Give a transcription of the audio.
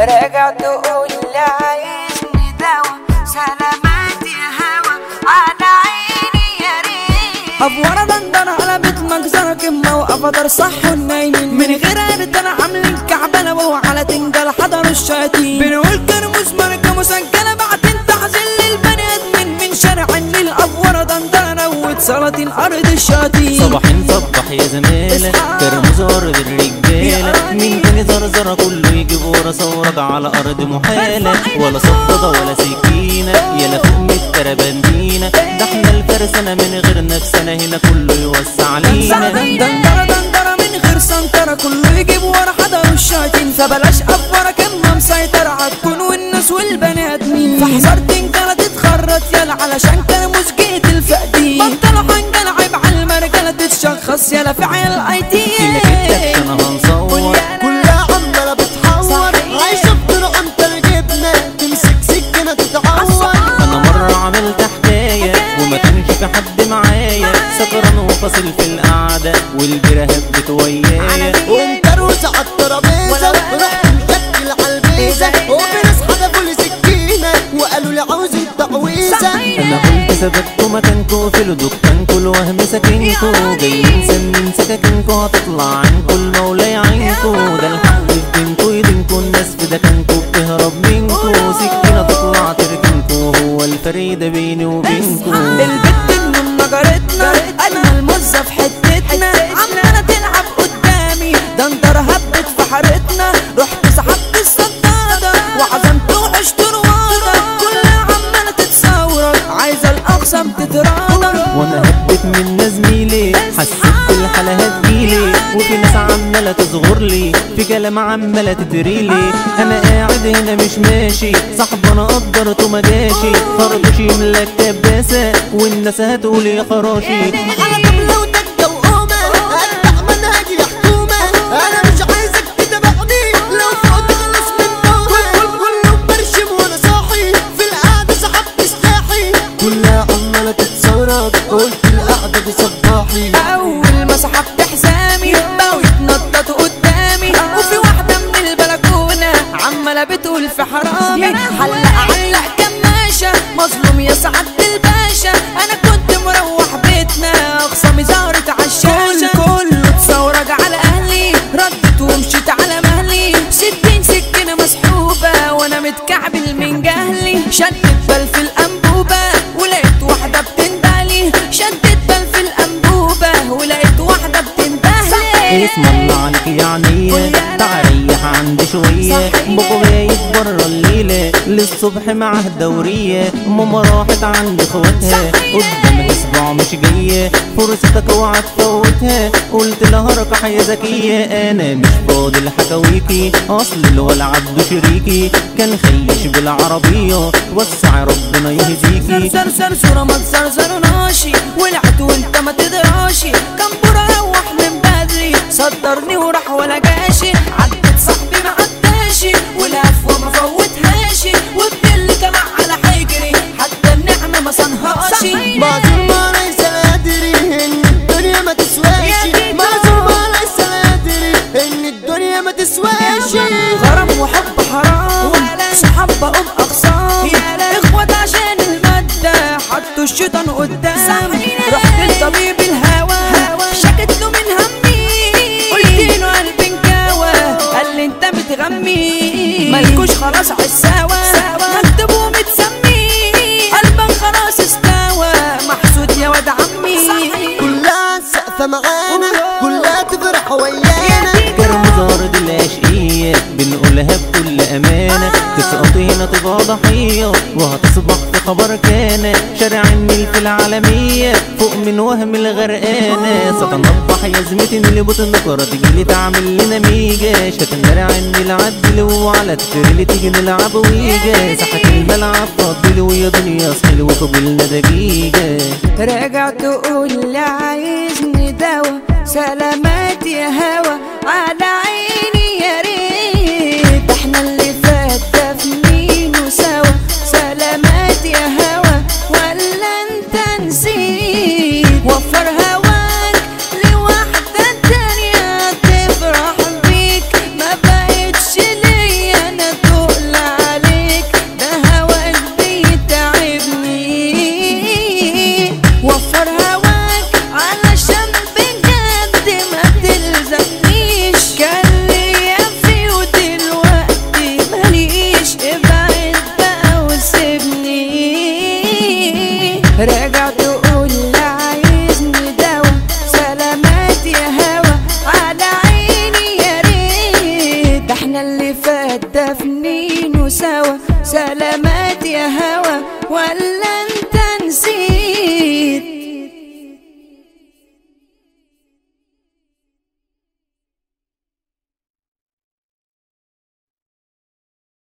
راجع تقول لي عايزني دوا سلامات يا هوا على عيني يا ريت افوره دندنه قلبت مجزره كمه وقفدر صح والنايمين من غير قرد انا عاملين كعبله وعلى تنجل حضر الشياطين بنقول كرموس ماركه مسجله بعدين تحزن للبني ادمين من شارع النيل افوره دندنه واتسلطين ارض الشياطين صباحين صبح يا زمالة كرموز أرض الرجالة مين تاني زرزرة كله يجيب ورا ثورة على أرض محالة ولا صفقة ولا سكينة يلا فوق من التربندينة ده احنا الفرسانة من غير نفسنا هنا كله يوسع علينا دندره دندره من غير سنتره كله يجيب ورا حضر الشياطين فبلاش افوره كلمه مسيطره هتكون والناس والبني ادمين فحذر تنجله تتخرط يلا علشان كرموس جيت الفقدين بطلوا حنجله عيب على المرجله تتشخص يلا في عيال اي تي كلمة كتبش أنا هنصور كلها عمالة بتحور عايشة بطرقة مترجبنا تمسك سكينة تتعور أنا مرة عملت حكاية وما كانش في حد معايا سكران وفاصل في القعدة والبيرة هبت ويايا وانت روسة على الترابيزة رحت مشكل على البيزة وفي ناس حدفوا لي سكينة وقالوا لي عاوزين تعويذة انا قلت ثبتوا مكانكوا في دكانكوا الوهم ساكنكوا جايين سنين سكاكينكوا هتطلع عنكوا المولى يعينكوا ده الحق في دينكوا يدينكوا الناس في دكانكوا بتهرب منكوا سكينة تطلع تركنكوا هو الفريدة بيني وبينكوا البت من نجرتنا اجمل مزه في حتتنا عماله تلعب قدامي دندره هبت في حارتنا رحت سحبت الصداده وعزمت وعشت رواده كلها عماله تتصورك عايزه الاقسم تتراضى وانا هبت من زميلي حسيت بالحالة هتجيلي وفي ناس عمالة تصغر لي في كلام عمالة تدريلي انا قاعد هنا مش ماشي صاحب انا قدرته ما جاشي خرطوش يملى الكباسة والناس هتقول يا خراشي على طبلة ودقة وقومة اتبع منهجي يا حكومة انا مش عايزك تتابعني لو فوق تخلص من نومة كله برشم وانا صاحي في القعدة سحبت سلاحي كلها عمالة تتصورك قلت القعدة دي صباحي اول ما سحبت حزامي بقوا يتنططوا قدامي وفي واحده من البلكونه عماله بتقول في حرامي حلق علق كماشه مظلوم يا سعد الباشا انا كنت مروح بيتنا اخصامي زارت على الشاشه كله اتفرج على اهلي ردت ومشيت على مهلي ستين سكينه مسحوبه وانا متكعبل من جهلي شدت بل في الانبوبه ولقيت واحده بتندهلي شدت بل في الانبوبه ولقيت واحده بتندهلي اسم الله عليك يعني تعال ريح عندي شوية بابا غايب برا الليلة للصبح معاه دورية ماما راحت عند اخواتها قدامها اسبوع مش جاية فرصتك اوعى تفوتها قلت لها ركح يا زكية انا مش فاضي لحكاويكي اصل الولع عبده شريكي كان خيش بالعربية وسع ربنا يهديكي سر سر صورة ما تزرزرناشي ولعت وانت ما تدراشي كان برا روح من بدري صدرني وراح ولا جاشي عدت صاحبي ما عداشي والهفوة ما فوتهاشي وبدل كمان على حجري حتى النعمة ما صنهاشي معذور ما ليس ادري ان الدنيا ما تسواش معذور ما ليس ادري ان الدنيا ما تسواش غرام وحب حرام صحاب بقوم اقسام اخوات عشان المادة حطوا الشيطان قدامي رحت لطبيب الهوى شكت له من همي قلت له قلبي انكوى قال لي انت متغمي مالكوش خلاص عالسوا مكتوب ومتسمي قلبك خلاص استوى محسود يا واد عمي كلها سقفة معانا كلها تفرح ويانا كرم زارد العشقية بنقولها بكل أمانة تسقط هنا تبقى ضحية وهتصبح في خبر كان شارع النيل في العالمية فوق من وهم الغرقانة ستنضح يا زميتي اللي بتنكر تجيلي تعمل لنا ميجا شتنرع النيل عدل وعلى تتريلي تيجي نلعب ويجا ساحة الملعب فضل ويا دنيا صحيل وقبلنا دقيقة راجع تقول لي عايزني دوا سلامات يا هوا على عيني يا ريت احنا اللي فات دفنينه سوا سلامات يا هوا ولا انت نسيت وفر هواك لواحدة تانية تفرح بيك ما بقتش ليا انا ولا